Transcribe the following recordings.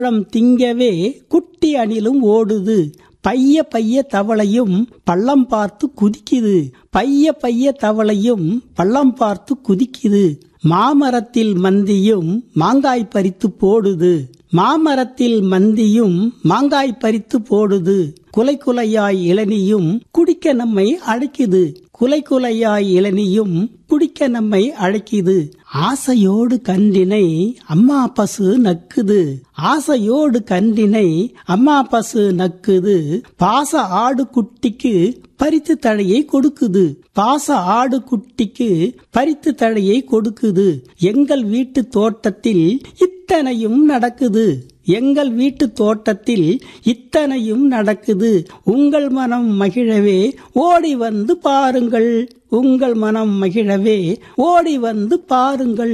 பழம் திங்கவே குட்டி அணிலும் ஓடுது பைய பைய தவளையும் பள்ளம் பார்த்து குதிக்குது பைய பைய தவளையும் பள்ளம் பார்த்து குதிக்குது மாமரத்தில் மந்தியும் மாங்காய் பறித்து போடுது மாமரத்தில் மந்தியும் மாங்காய் பறித்து போடுது குலை குலையாய் இளநியும் குடிக்க நம்மை அழைக்குது குலை குலையாய் இளநியும் குடிக்க நம்மை அழைக்குது ஆசையோடு கன்றினை அம்மா பசு நக்குது ஆசையோடு கன்றினை அம்மா பசு நக்குது பாச ஆடு குட்டிக்கு பறித்து தழையை கொடுக்குது பாச ஆடு குட்டிக்கு பறித்து தழையை கொடுக்குது எங்கள் வீட்டு தோட்டத்தில் இத்தனையும் நடக்குது எங்கள் வீட்டு தோட்டத்தில் இத்தனையும் நடக்குது உங்கள் மனம் மகிழவே ஓடி வந்து பாருங்கள் உங்கள் மனம் மகிழவே ஓடி வந்து பாருங்கள்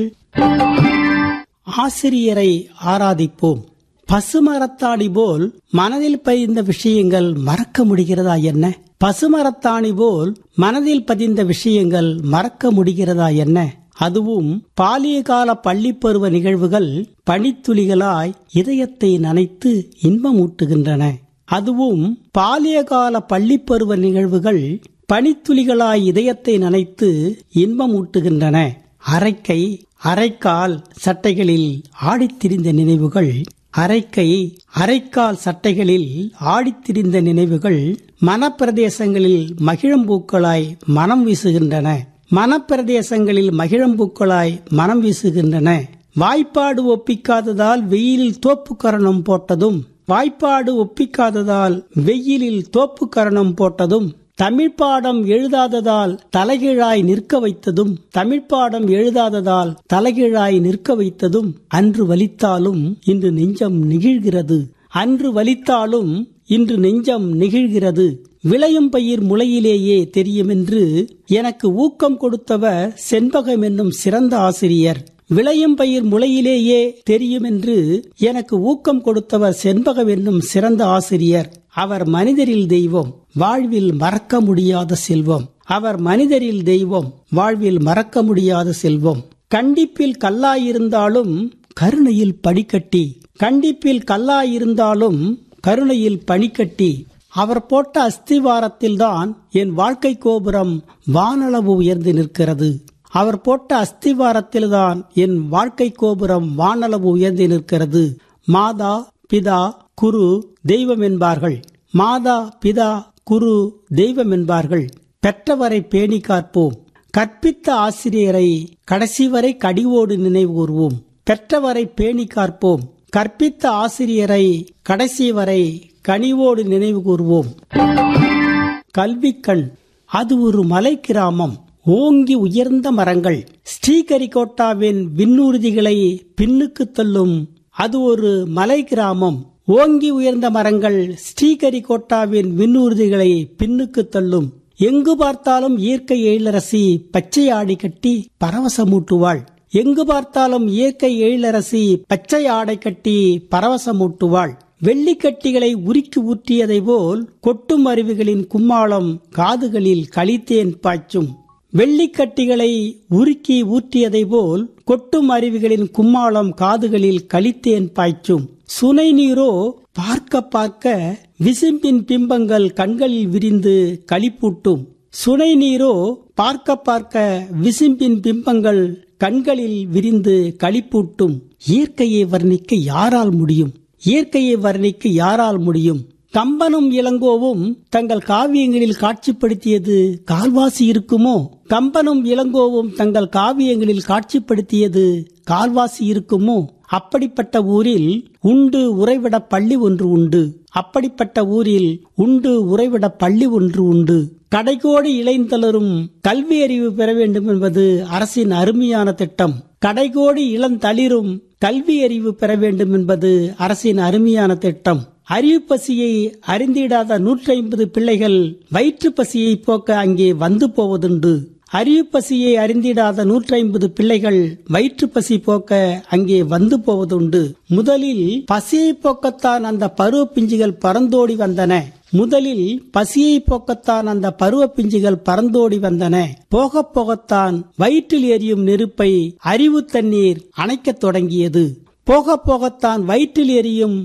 ஆசிரியரை ஆராதிப்போம் பசுமரத்தாணி போல் மனதில் பதிந்த விஷயங்கள் மறக்க முடிகிறதா என்ன பசுமரத்தாணி போல் மனதில் பதிந்த விஷயங்கள் மறக்க முடிகிறதா என்ன அதுவும் பாலிய கால பள்ளிப்பருவ நிகழ்வுகள் பனித்துளிகளாய் இதயத்தை நனைத்து இன்பமூட்டுகின்றன அதுவும் பாலிய கால பள்ளிப்பருவ நிகழ்வுகள் பனித்துளிகளாய் இதயத்தை நனைத்து இன்பமூட்டுகின்றன அரைக்கை அரைக்கால் சட்டைகளில் ஆடித்திரிந்த நினைவுகள் அரைக்கை அரைக்கால் சட்டைகளில் ஆடித்திரிந்த நினைவுகள் மனப்பிரதேசங்களில் மகிழம்பூக்களாய் மனம் வீசுகின்றன மனப்பிரதேசங்களில் மகிழம்பூக்களாய் மனம் வீசுகின்றன வாய்ப்பாடு ஒப்பிக்காததால் வெயிலில் தோப்பு கரணம் போட்டதும் வாய்ப்பாடு ஒப்பிக்காததால் வெயிலில் தோப்பு கரணம் போட்டதும் தமிழ் பாடம் எழுதாததால் தலைகீழாய் நிற்க வைத்ததும் தமிழ் பாடம் எழுதாததால் தலைகீழாய் நிற்க வைத்ததும் அன்று வலித்தாலும் இன்று நெஞ்சம் நெகிழ்கிறது அன்று வலித்தாலும் இன்று நெஞ்சம் நெகிழ்கிறது விளையும் பயிர் முளையிலேயே தெரியுமென்று எனக்கு ஊக்கம் கொடுத்தவர் செண்பகம் என்னும் சிறந்த ஆசிரியர் விளையும் பயிர் முளையிலேயே தெரியுமென்று எனக்கு ஊக்கம் கொடுத்தவர் செண்பகம் என்னும் சிறந்த ஆசிரியர் அவர் மனிதரில் தெய்வம் வாழ்வில் மறக்க முடியாத செல்வம் அவர் மனிதரில் தெய்வம் வாழ்வில் மறக்க முடியாத செல்வம் கண்டிப்பில் கல்லாயிருந்தாலும் கருணையில் படிக்கட்டி கண்டிப்பில் கல்லாயிருந்தாலும் கருணையில் பனிக்கட்டி அவர் போட்ட அஸ்திவாரத்தில்தான் என் வாழ்க்கை கோபுரம் வானளவு உயர்ந்து நிற்கிறது அவர் போட்ட அஸ்திவாரத்தில்தான் என் வாழ்க்கை கோபுரம் வானளவு உயர்ந்து நிற்கிறது மாதா பிதா குரு தெய்வம் என்பார்கள் மாதா பிதா குரு தெய்வம் என்பார்கள் பெற்றவரை பேணி காப்போம் கற்பித்த ஆசிரியரை கடைசி வரை கடிவோடு நினைவூர்வோம் பெற்றவரை பேணி காப்போம் கற்பித்த ஆசிரியரை கடைசி வரை கனிவோடு நினைவு கூர்வோம் கல்விக்கண் அது ஒரு மலை கிராமம் ஓங்கி உயர்ந்த மரங்கள் ஸ்ரீகரிகோட்டாவின் விண்ணூர்திகளை பின்னுக்கு தள்ளும் அது ஒரு மலை கிராமம் ஓங்கி உயர்ந்த மரங்கள் ஸ்ரீகரிகோட்டாவின் விண்ணூர்திகளை பின்னுக்கு தள்ளும் எங்கு பார்த்தாலும் இயற்கை எழிலரசி பச்சை ஆடி கட்டி பரவசமூட்டுவாள் எங்கு பார்த்தாலும் இயற்கை எழிலரசி பச்சை ஆடை கட்டி பரவசமூட்டுவாள் வெள்ளிக்கட்டிகளை உருக்கி ஊற்றியதை போல் கொட்டும் அருவிகளின் கும்மாளம் காதுகளில் களித்தேன் பாய்ச்சும் வெள்ளிக்கட்டிகளை உருக்கி ஊற்றியதை போல் கொட்டும் அருவிகளின் கும்மாளம் காதுகளில் களித்தேன் பாய்ச்சும் சுனை நீரோ பார்க்க பார்க்க விசிம்பின் பிம்பங்கள் கண்களில் விரிந்து களிப்பூட்டும் சுனை நீரோ பார்க்க பார்க்க விசிம்பின் பிம்பங்கள் கண்களில் விரிந்து களிப்பூட்டும் இயற்கையை வர்ணிக்க யாரால் முடியும் இயற்கையை வர்ணிக்க யாரால் முடியும் கம்பனும் இளங்கோவும் தங்கள் காவியங்களில் காட்சிப்படுத்தியது கால்வாசி இருக்குமோ கம்பனும் இளங்கோவும் தங்கள் காவியங்களில் காட்சிப்படுத்தியது கால்வாசி இருக்குமோ அப்படிப்பட்ட ஊரில் உண்டு உறைவிட பள்ளி ஒன்று உண்டு அப்படிப்பட்ட ஊரில் உண்டு உறைவிட பள்ளி ஒன்று உண்டு கடைகோடி இளைந்தளரும் கல்வி அறிவு பெற வேண்டும் என்பது அரசின் அருமையான திட்டம் கடைகோடி இளந்தளிரும் கல்வி அறிவு பெற வேண்டும் என்பது அரசின் அருமையான திட்டம் அறிவு பசியை அறிந்திடாத நூற்றி ஐம்பது பிள்ளைகள் வயிற்று பசியை போக்க அங்கே வந்து போவதுண்டு அறிவு பசியை அறிந்திடாத நூற்றி ஐம்பது பிள்ளைகள் வயிற்று பசி போக்க அங்கே வந்து போவதுண்டு முதலில் பசியை போக்கத்தான் அந்த பருவ பிஞ்சுகள் பறந்தோடி வந்தன முதலில் பசியை போக்கத்தான் அந்த பருவ பிஞ்சுகள் பறந்தோடி வந்தன போக போகத்தான் வயிற்றில் எரியும் நெருப்பை அறிவு தண்ணீர் அணைக்கத் தொடங்கியது போக போகத்தான் வயிற்றில் எரியும்